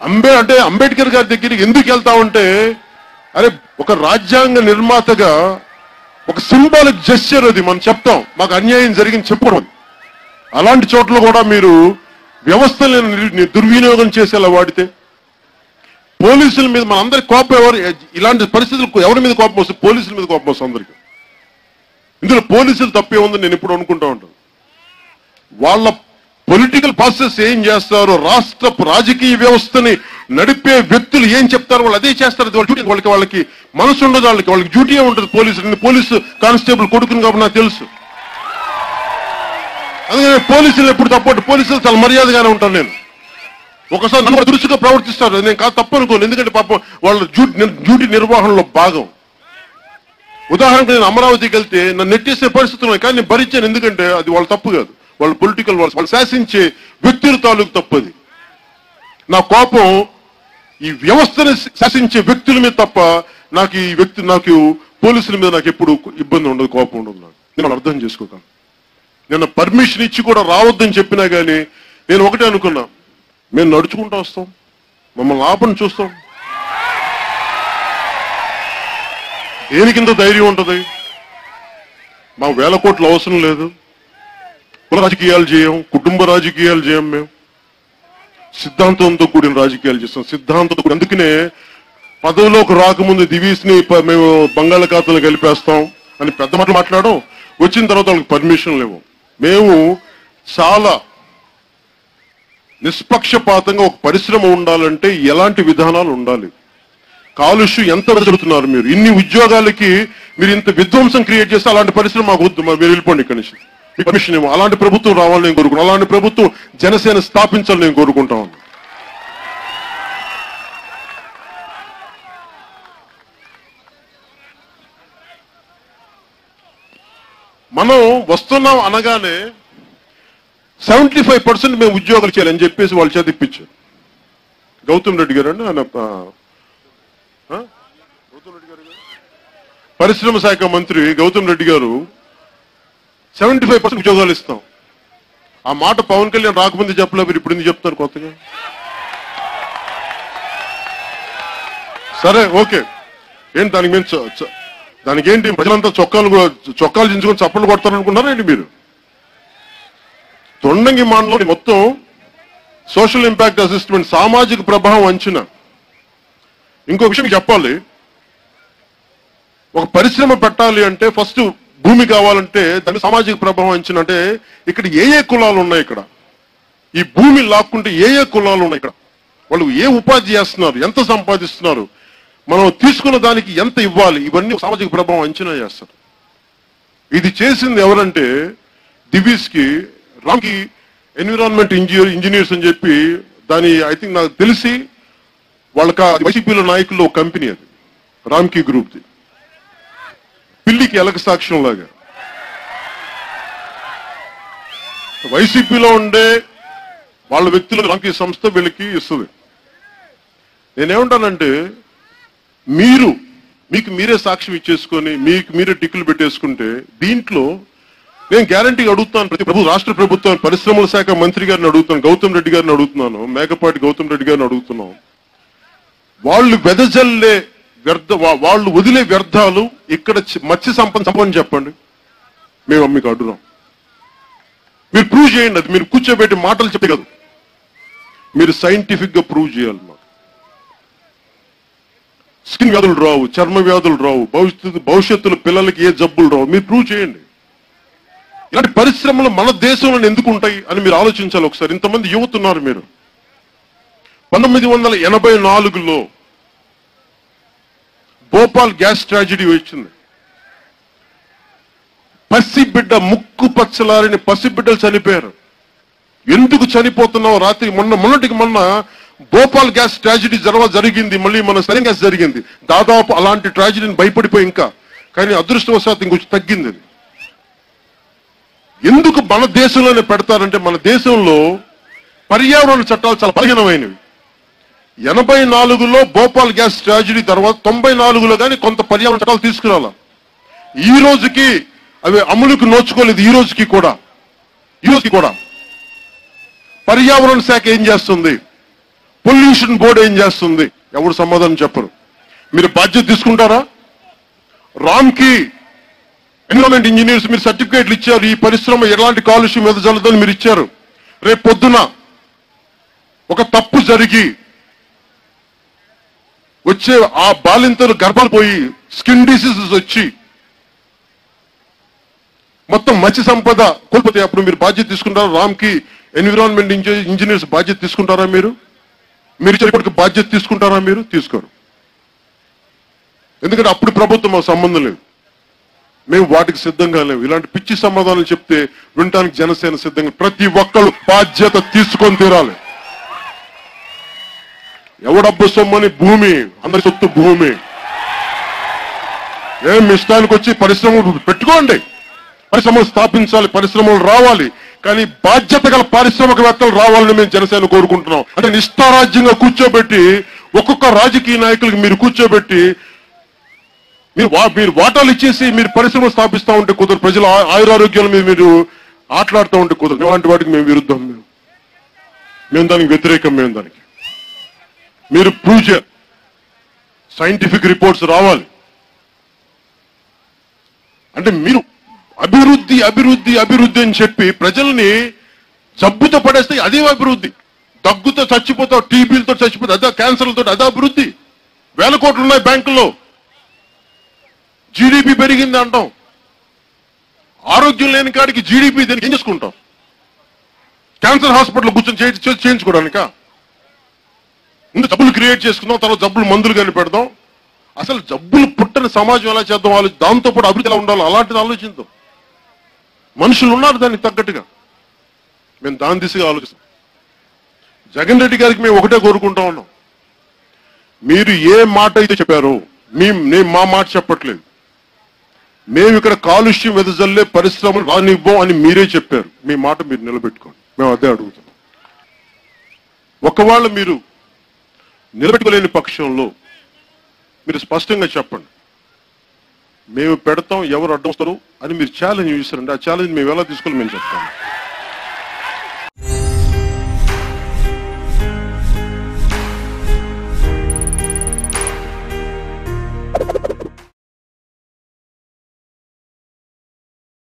అంబే అంటే అంబేద్కర్ గారి దగ్గరికి ఎందుకు వెళ్తా ఉంటే అరే ఒక రాజ్యాంగ నిర్మాతగా ఒక సింబాలిక్ జెస్చర్ అది మనం చెప్తాం మాకు అన్యాయం జరిగింది చెప్పడం అలాంటి చోట్ల కూడా మీరు వ్యవస్థలను నిర్- దుర్వినియోగం చేసేలా వాడితే పోలీసుల మీద మన అందరి కోపం ఎవరు ఇలాంటి పరిస్థితులు ఎవరి మీద కోపం వస్తుంది పోలీసుల మీద కోపం వస్తుంది అందరికి ఇందులో పోలీసులు తప్పే ఉందని నేను ఎప్పుడు అనుకుంటా ఉంటాను వాళ్ళ పొలిటికల్ ప్రాసెస్ ఏం చేస్తారో రాష్ట్ర రాజకీయ వ్యవస్థని నడిపే వ్యక్తులు ఏం చెప్తారో వాళ్ళు అదే చేస్తారు అది వాళ్ళ డ్యూటీ వాళ్ళకి వాళ్ళకి మనసు ఉండదు వాళ్ళకి వాళ్ళకి డ్యూటీ ఉంటుంది పోలీసు నేను పోలీసు కానిస్టేబుల్ కొడుకుని కాబట్టి నాకు తెలుసు అందుకని పోలీసులు ఎప్పుడు తప్పట్టు పోలీసులు చాలా మర్యాదగానే ఉంటాను నేను ఒకసారి నన్ను దురుసుగా ప్రవర్తిస్తారు నేను కాదు తప్పు అనుకోను ఎందుకంటే పాపం వాళ్ళ డ్యూటీ డ్యూటీ నిర్వహణలో భాగం ఉదాహరణకు నేను అమరావతికి వెళ్తే నన్ను నెట్టేసే పరిస్థితులు ఉన్నాయి కానీ నేను భరించాను ఎందుకంటే అది వాళ్ళ తప్పు కాదు వాళ్ళ పొలిటికల్ వాళ్ళు వాళ్ళు శాసించే వ్యక్తుల తాలూకు తప్పు అది నా కోపం ఈ వ్యవస్థను శాసించే వ్యక్తుల మీద తప్ప నాకు ఈ వ్యక్తి నాకు పోలీసుల మీద నాకు ఎప్పుడు ఇబ్బంది ఉండదు కోపం ఉండదు నాకు నేను వాళ్ళు అర్థం చేసుకోగలను నిన్న పర్మిషన్ ఇచ్చి కూడా రావద్దని చెప్పినా కానీ నేను ఒకటే అనుకున్నా మేము నడుచుకుంటూ వస్తాం మమ్మల్ని ఆపని చూస్తాం దేనికింత ధైర్యం ఉంటుంది మా వేల కోట్ల అవసరం లేదు కుల రాజకీయాలు చేయం కుటుంబ రాజకీయాలు చేయం మేము సిద్ధాంతంతో కూడిన రాజకీయాలు చేస్తాం సిద్ధాంతంతో కూడిన అందుకనే పదవిలోకి రాకముందు దివీస్ ని ప- మేము బంగాళాఖాతంలో కలిపేస్తాం అని పెద్ద మాటలు మాట్లాడడం వచ్చిన తర్వాత వాళ్ళకి పర్మిషన్ లేవు మేము చాలా నిష్పక్షపాతంగా ఒక పరిశ్రమ ఉండాలంటే ఎలాంటి విధానాలు ఉండాలి కాలుష్యం ఎంత జరుగుతున్నారు మీరు ఇన్ని ఉద్యోగాలకి మీరు ఇంత విధ్వంసం క్రియేట్ చేస్తే అలాంటి పరిశ్రమ మాకు వద్దు మరి మీరు వెళ్ళిపోండి ఇక్కడి నుంచి మీకు పర్మిషన్ ఏమో అలాంటి ప్రభుత్వం రావాలని నేను కోరుకుంటాను అలాంటి ప్రభుత్వం జనసేన స్థాపించాలని నేను కోరుకుంటా ఉన్నాను మనం వస్తున్నాం అనగానే సెవెంటీ ఫైవ్ పర్సెంట్ మేము ఉద్యోగాలు చేయాలని చెప్పేసి వాళ్ళ చేత ఇప్పించారు గౌతమ్ రెడ్డి గారు అండి ఆయన ఆ, ఆ? గౌతమ్ రెడ్డి గారు గారు? పరిశ్రమ శాఖ మంత్రి గౌతమ్ రెడ్డి గారు సెవెంటీ ఫైవ్ పర్సెంట్ ఉద్యోగాలు ఇస్తాం ఆ మాట పవన్ కళ్యాణ్ రాకముందు చెప్పలే మీరు ఇప్పుడు ఎందుకు చెప్తారు కొత్తగా సరే ఓకే ఏంటి దానికి మేము చ- చ- దానికి ఏంటి ప్రజలంతా చొక్కాలు కూడా- చొక్కాలు చించుకొని చప్పట్లు కొడతారనుకున్నారా ఏంటి మీరు తొండంగి మాటలో మొత్తం సోషల్ ఇంపాక్ట్ అసెస్మెంట్ సామాజిక ప్రభావం అంచనా ఇంకో విషయం చెప్పాలి ఒక పరిశ్రమ పెట్టాలి అంటే ఫస్ట్ భూమి కావాలంటే దాని సామాజిక ప్రభావం అంచనా అంటే ఇక్కడ ఏ ఏ కులాలు ఉన్నాయి ఇక్కడ ఈ భూమి లాక్కుంటే ఏ ఏ కులాలు ఉన్నాయి ఇక్కడ వాళ్ళు ఏ ఉపాధి చేస్తున్నారు ఎంత సంపాదిస్తున్నారు మనం తీసుకున్న దానికి ఎంత ఇవ్వాలి ఇవన్నీ సామాజిక ప్రభావం అంచనా చేస్తారు ఇది చేసింది ఎవరంటే దివీస్ కి రామ్కి ఎన్విరాన్మెంట్ ఇంజనీర్ ఇంజనీర్స్ అని చెప్పి దాని ఐ థింక్ నాకు తెలిసి వాళ్ళకి వైసీపీలో నాయకుల్లో ఒక కంపెనీ అది రామ్కి గ్రూప్ ది పిల్లికి ఎలక సాక్ష్యం లాగా వైసీపీలో ఉండే వాళ్ళ వ్యక్తులు రామ్కి సంస్థ వీళ్ళకి ఇస్తుంది నేనేమంటానంటే మీరు మీకు మీరే సాక్ష్యం ఇచ్చేసుకొని మీకు మీరే టిక్కులు పెట్టేసుకుంటే దీంట్లో నేను గ్యారంటీ అడుగుతాను ప్రతి ప్రభు రాష్ట్ర ప్రభుత్వం పరిశ్రమల శాఖ మంత్రి గారిని అడుగుతాను గౌతమ్ రెడ్డి గారిని అడుగుతున్నాను మేకపాటి గౌతమ్ రెడ్డి గారిని అడుగుతున్నాం వాళ్ళు వెదజల్లే వ్యర్థ వా- వాళ్ళు వదిలే వ్యర్థాలు ఇక్కడ చి- మత్స్య సంపద సంపదని చెప్పండి మేము మీకు అడుగుదాం మీరు ప్రూవ్ చేయండి అది మీరు కూర్చోబెట్టి మాటలు చెప్పే కాదు మీరు సైంటిఫిక్ గా ప్రూవ్ చేయాలి మాకు స్కిన్ వ్యాధులు రావు చర్మ వ్యాధులు రావు భవిష్యత్తు భవిష్యత్తులో పిల్లలకి ఏ జబ్బులు రావు మీరు ప్రూవ్ చేయండి ఇలాంటి పరిశ్రమలు మన దేశంలో ఎందుకు ఉంటాయి అని మీరు ఆలోచించాలి ఒకసారి ఇంతమంది యువత ఉన్నారు మీరు పంతొమ్మిది వందల ఎనభై నాలుగులో భోపాల్ గ్యాస్ ట్రాజడీ వచ్చింది పసిబిడ్డ ముక్కు పచ్చలారిని పసిబిడ్డలు చనిపోయారు ఎందుకు చనిపోతున్నావు రాత్రి మొన్న మొన్నటికి మొన్న భోపాల్ గ్యాస్ ట్రాజడీ జరవ జరిగింది మళ్ళీ మన సరైన గ్యాస్ జరిగింది దాదాపు అలాంటి ట్రాజడీని భయపడిపోయి ఇంకా కానీ అదృష్టవశాత్తు ఇంకొంచెం తగ్గింది అది ఎందుకు మన దేశంలోనే పెడతారంటే మన దేశంలో పర్యావరణ చట్టాలు చాలా బలహీనమైనవి ఎనభై నాలుగులో భోపాల్ గ్యాస్ ట్రాజడీ తర్వాత తొంభై నాలుగులో కానీ కొంత పర్యావరణ చట్టాలు తీసుకురాల ఈ రోజుకి అవి అమలుకు నోచుకోలేదు ఈ రోజుకి కూడా ఈ రోజుకి కూడా పర్యావరణ శాఖ ఏం చేస్తుంది పొల్యూషన్ బోర్డు ఏం చేస్తుంది ఎవరు సమాధానం చెప్పరు మీరు బాధ్యత తీసుకుంటారా రామ్కి ఎన్విరాన్మెంట్ ఇంజనీర్స్ మీరు సర్టిఫికేట్లు ఇచ్చారు ఈ పరిశ్రమ ఎలాంటి కాలుష్యం మీద జల్లదని మీరు ఇచ్చారు రేపు పొద్దున ఒక తప్పు జరిగి వచ్చే ఆ బాలింతలు గర్భాలు పోయి స్కిన్ డిసీజెస్ వచ్చి మొత్తం మత్స్య సంపద కోల్పోతే అప్పుడు మీరు బాధ్యత తీసుకుంటారా రామ్కి ఎన్విరాన్మెంట్ ఇంజనీర్స్ బాధ్యత తీసుకుంటారా మీరు మీరు చెప్పటికి బాధ్యత తీసుకుంటారా మీరు తీసుకోరు ఎందుకంటే అప్పుడు ప్రభుత్వం మాకు సంబంధం లేదు మేము వాటికి సిద్ధంగా లేవు ఇలాంటి పిచ్చి సమాధానాలు చెప్తే వినటానికి జనసేన సిద్ధంగా ప్రతి ఒక్కరు బాధ్యత తీసుకొని తీరాలి ఎవడబ్బు సొమ్మని భూమి అందరి సొత్తు భూమి ఏం మీ ఇష్టానికి వచ్చి పరిశ్రమలు పెట్టుకోండి పరిశ్రమలు స్థాపించాలి పరిశ్రమలు రావాలి కానీ బాధ్యత గల పారిశ్రామికవేత్తలు రావాలని మేము జనసేన కోరుకుంటున్నాం అంటే నిష్ఠారాజ్యంగా కూర్చోబెట్టి ఒక్కొక్క రాజకీయ నాయకులకి మీరు కూర్చోబెట్టి మీరు వా- మీరు వాటాలు ఇచ్చేసి మీరు పరిశ్రమ స్థాపిస్తా ఉంటే కుదరదు ప్రజల ఆ- ఆయురారోగ్యాల మీద మీరు ఆటలాడుతూ ఉంటే కుదరదు ఇలాంటి వాటికి మేము విరుద్ధం మేము మేము దానికి వ్యతిరేకం మేము దానికి మీరు ప్రూవ్ చేయాలి సైంటిఫిక్ రిపోర్ట్స్ రావాలి అంటే మీరు అభివృద్ధి అభివృద్ధి అభివృద్ధి అని చెప్పి ప్రజల్ని జబ్బుతో పడేస్తే అదే అభివృద్ధి దగ్గుతో చచ్చిపోతావు టీబీలతో చచ్చిపోతావు అదే క్యాన్సర్లతో అదే అభివృద్ధి వేల కోట్లు ఉన్నాయి బ్యాంకుల్లో జీడిపి పెరిగింది అంటాం ఆరోగ్యం లేని కాడికి జీడిపి దీనికి ఏం చేసుకుంటాం క్యాన్సర్ హాస్పిటల్ కూర్చొని చేయి- చే- చేయించుకోవడానిక ముందు జబ్బులు క్రియేట్ చేసుకుందాం తర్వాత జబ్బులు మందులు కానీ పెడదాం అసలు జబ్బులు పుట్టని సమాజం ఎలా చేద్దాం ఆలోచి దాంతో పాటు అభివృద్ధి ఎలా ఉండాలో అలాంటిది ఆలోచిద్దాం మనుషులు ఉన్నారు దానికి తగ్గట్టుగా మేము దాని దిశగా ఆలోచిస్తాం జగన్ రెడ్డి గారికి మేము ఒకటే కోరుకుంటా ఉన్నాం మీరు ఏ మాట అయితే చెప్పారో మేము నేను మా మాట చెప్పట్లేదు మేము ఇక్కడ కాలుష్యం వెదజల్లే పరిశ్రమలు రానివ్వం అని మీరే చెప్పారు మీ మాట మీరు నిలబెట్టుకోండి మేము అదే అడుగుతున్నాం ఒకవేళ మీరు నిలబెట్టుకోలేని పక్షంలో మీరు స్పష్టంగా చెప్పండి మేము పెడతాం ఎవరు అడ్డం వస్తారు అని మీరు ఛాలెంజ్ చేస్తారండి ఆ ఛాలెంజ్ మేము ఎలా తీసుకోవాలి మేము చెప్తాము